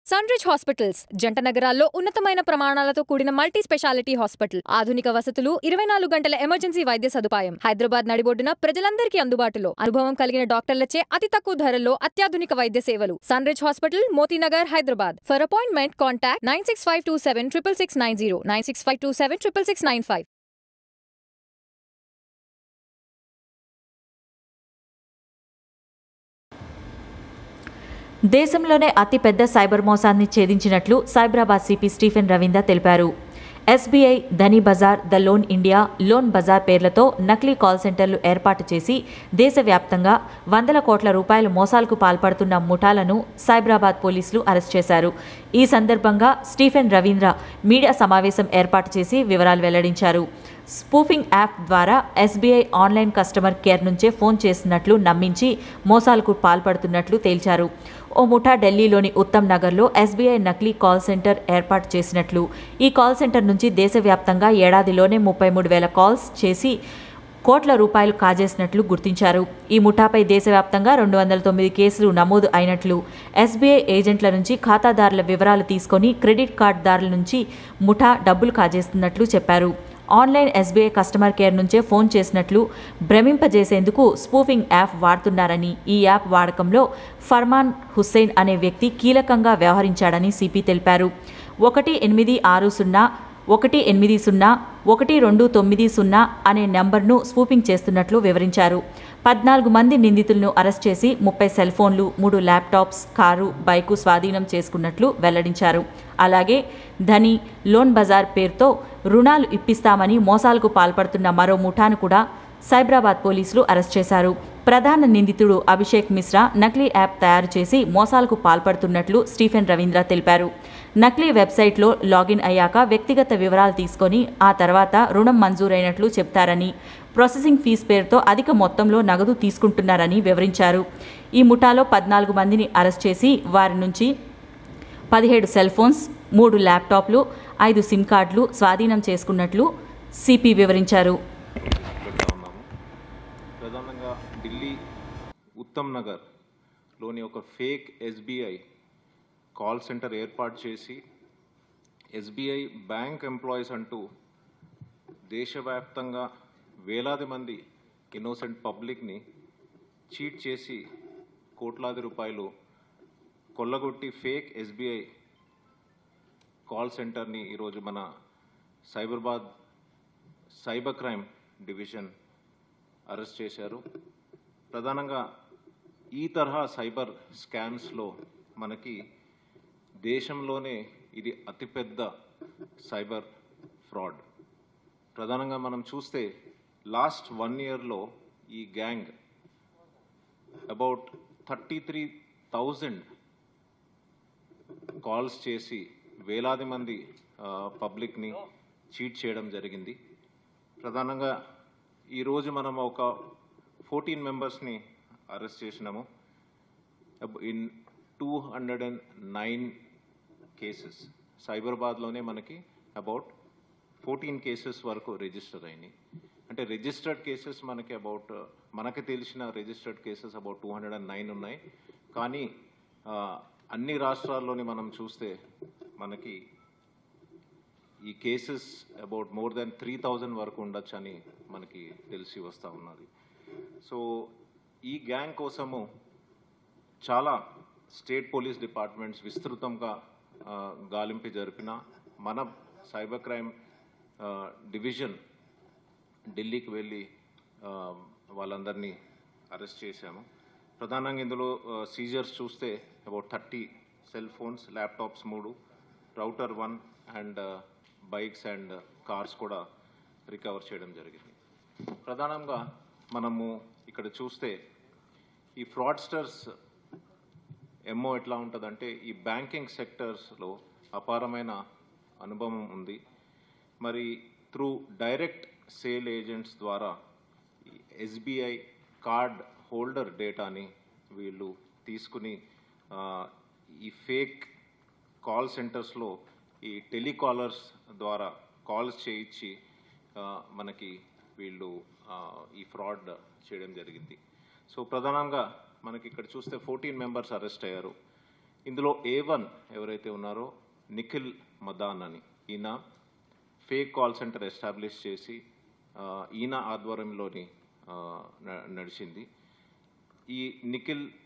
Sunrich hospitals జంట నగరాల్లో ఉన్నతమైన ప్రమాణాలతో కూడిన మల్టీ స్పెషాలిటీ హాస్పిటల్ ఆధునిక వసతులు ఇరవై నాలుగు గంటల ఎమర్జెన్సీ వైద్య సదుపాయం హైదరాబాద్ నడిబొడ్డున ప్రజలందరికీ అందుబాటులో అనుభవం కలిగిన డాక్టర్లచే అతి తక్కువ ధరల్లో అత్యాధునిక వైద్య సేవలు Sunrich hospital Motinagar Hyderabad for appointment contact nine six five two seven triple six nine zero nine six five two seven triple six nine five దేశంలోనే అతిపెద్ద సైబర్ మోసాన్ని ఛేదించినట్లు సైబరాబాద్ సిపి స్టీఫెన్ రవీంద్ర తెలిపారు SBI Dhani Bazaar the loan India loan Bazaar పేర్లతో నకిలీ call సెంటర్లు ఏర్పాటు చేసి దేశవ్యాప్తంగా వందల కోట్ల రూపాయల మోసాలకు పాల్పడుతున్న ముఠాలను సైబరాబాద్ పోలీసులు అరెస్ట్ చేశారు ఈ సందర్భంగా స్టీఫెన్ రవీంద్ర మీడియా సమావేశం ఏర్పాటు చేసి వివరాలు వెల్లడించారు స్పూఫింగ్ యాప్ ద్వారా ఎస్బీఐ ఆన్లైన్ కస్టమర్ కేర్ నుంచే ఫోన్ చేసినట్లు నమ్మించి మోసాలకు పాల్పడుతున్నట్లు తేల్చారు ఓ ముఠా ఢిల్లీలోని ఉత్తమ్ నగర్లో ఎస్బీఐ నకిలీ కాల్ సెంటర్ ఏర్పాటు చేసినట్లు ఈ కాల్ సెంటర్ నుంచి దేశవ్యాప్తంగా ఏడాదిలోనే ముప్పై మూడు వేల కాల్స్ చేసి కోట్ల రూపాయలు కాజేసినట్లు గుర్తించారు ఈ ముఠాపై దేశవ్యాప్తంగా రెండు వందల తొమ్మిది కేసులు నమోదు అయినట్లు ఎస్బీఐ ఏజెంట్ల నుంచి ఖాతాదారుల వివరాలు తీసుకొని క్రెడిట్ కార్డుదారుల నుంచి ముఠా డబ్బులు కాజేస్తున్నట్లు చెప్పారు ఆన్లైన్ ఎస్బీఐ కస్టమర్ కేర్ నుంచే ఫోన్ చేసినట్లు భ్రమింపజేసేందుకు స్పూఫింగ్ యాప్ వాడుతున్నారని ఈ యాప్ వాడకంలో ఫర్మాన్ హుస్సేన్ అనే వ్యక్తి కీలకంగా వ్యవహరించాడని సిపి తెలిపారు ఒకటి ఎనిమిది ఆరు సున్నా ఒకటి ఎనిమిది సున్నా ఒకటి రెండు తొమ్మిది సున్నా అనే నెంబర్ను స్పూపింగ్ చేస్తున్నట్లు వివరించారు పద్నాలుగు మంది నిందితులను అరెస్ట్ చేసి ముప్పై సెల్ ఫోన్లు మూడు ల్యాప్టాప్స్ కారు బైకు స్వాధీనం చేసుకున్నట్లు వెల్లడించారు అలాగే ధని లోన్ బజార్ పేరుతో రుణాలు ఇప్పిస్తామని మోసాలకు పాల్పడుతున్న మరో ముఠాను కూడా సైబరాబాద్ పోలీసులు అరెస్ట్ చేశారు ప్రధాన నిందితుడు అభిషేక్ మిశ్రా నకిలీ యాప్ తయారు చేసి మోసాలకు పాల్పడుతున్నట్లు స్టీఫెన్ రవీంద్ర తెలిపారు నకిలీ వెబ్సైట్లో లాగిన్ అయ్యాక వ్యక్తిగత వివరాలు తీసుకొని ఆ తర్వాత రుణం మంజూరైనట్లు చెప్తారని ప్రాసెసింగ్ ఫీజ్ పేరుతో అధిక మొత్తంలో నగదు తీసుకుంటున్నారని వివరించారు ఈ ముఠాలో పద్నాలుగు మందిని అరెస్ట్ చేసి వారి నుంచి పదిహేడు సెల్ ఫోన్స్ మూడు ల్యాప్టాప్లు ఐదు సిమ్ కార్డులు స్వాధీనం చేసుకున్నట్లు సిపి వివరించారు పెడతా ఉన్నాము ప్రధానంగా ఢిల్లీ ఉత్తమ్ నగర్ లోని ఒక ఫేక్ ఎస్బీఐ కాల్ సెంటర్ ఏర్పాటు చేసి ఎస్బీఐ బ్యాంక్ ఎంప్లాయీస్ అంటూ దేశవ్యాప్తంగా వేలాది మంది ఇన్నోసెంట్ పబ్లిక్ని చీట్ చేసి కోట్లాది రూపాయలు కొల్లగొట్టి ఫేక్ ఎస్బీఐ కాల్ సెంటర్ని ఈరోజు మన Cyberabad cyber crime division arrest చేశారు ప్రధానంగా ఈ తరహా సైబర్ స్కామ్స్లో మనకి దేశంలోనే ఇది అతిపెద్ద సైబర్ ఫ్రాడ్ ప్రధానంగా మనం చూస్తే లాస్ట్ వన్ ఇయర్లో ఈ gang about thirty three thousand calls చేసి వేలాది మంది ఆ, పబ్లిక్ని చీట్ చేయడం జరిగింది ప్రధానంగా ఈరోజు మనం ఒక ఫోర్టీన్ మెంబర్స్ని అరెస్ట్ చేసినాము in two hundred and nine cases సైబరాబాద్లోనే మనకి అబౌట్ ఫోర్టీన్ కేసెస్ వరకు రిజిస్టర్ అయినాయి అంటే రిజిస్టర్డ్ కేసెస్ మనకి అబౌట్ మనకి తెలిసిన registered cases about two hundred and nine ఉన్నాయి కానీ ఆ, అన్ని రాష్ట్రాల్లోని మనం చూస్తే మనకి ఈ cases about more than three thousand వరకు ఉండొచ్చని మనకి తెలిసి వస్తూ ఉన్నది సో ఈ గ్యాంగ్ కోసము చాలా స్టేట్ పోలీస్ డిపార్ట్మెంట్స్ విస్తృతంగా ఆ, గాలింపు జరిపిన మన సైబర్ క్రైమ్ ఆ, డివిజన్ ఢిల్లీకి వెళ్ళి ఆ, వాళ్ళందరినీ అరెస్ట్ చేశాము ప్రధానంగా ఇందులో సీజర్స్ చూస్తే about thirty cell phones laptops మూడు router one and bikes and cars కూడా రికవర్ చేయడం జరిగింది ప్రధానంగా మనము ఇక్కడ చూస్తే ఈ ఫ్రాడ్స్టర్స్ ఎంఓ ఎట్లా ఉంటుందంటే ఈ బ్యాంకింగ్ సెక్టర్స్లో అపారమైన అనుభవం ఉంది మరి త్రూ డైరెక్ట్ సేల్ ఏజెంట్స్ ద్వారా ఎస్బీఐ కార్డ్ హోల్డర్ డేటాని వీళ్ళు తీసుకుని ఆ, ఈ ఫేక్ కాల్ సెంటర్స్లో ఈ టెలికాలర్స్ ద్వారా కాల్స్ చేయించి ఆ, మనకి వీళ్ళు ఆ, ఈ ఫ్రాడ్ చేయడం జరిగింది సో ప్రధానంగా మనకి ఇక్కడ చూస్తే ఫోర్టీన్ మెంబర్స్ అరెస్ట్ అయ్యారు ఇందులో ఏ వన్ ఎవరైతే ఉన్నారో నిఖిల్ మదాన్ అని ఈయన ఫేక్ కాల్ సెంటర్ ఎస్టాబ్లిష్ చేసి ఆ, ఈయన ఆధ్వర్యంలోని ఆ, న- నడిచింది ఈ నిఖిల్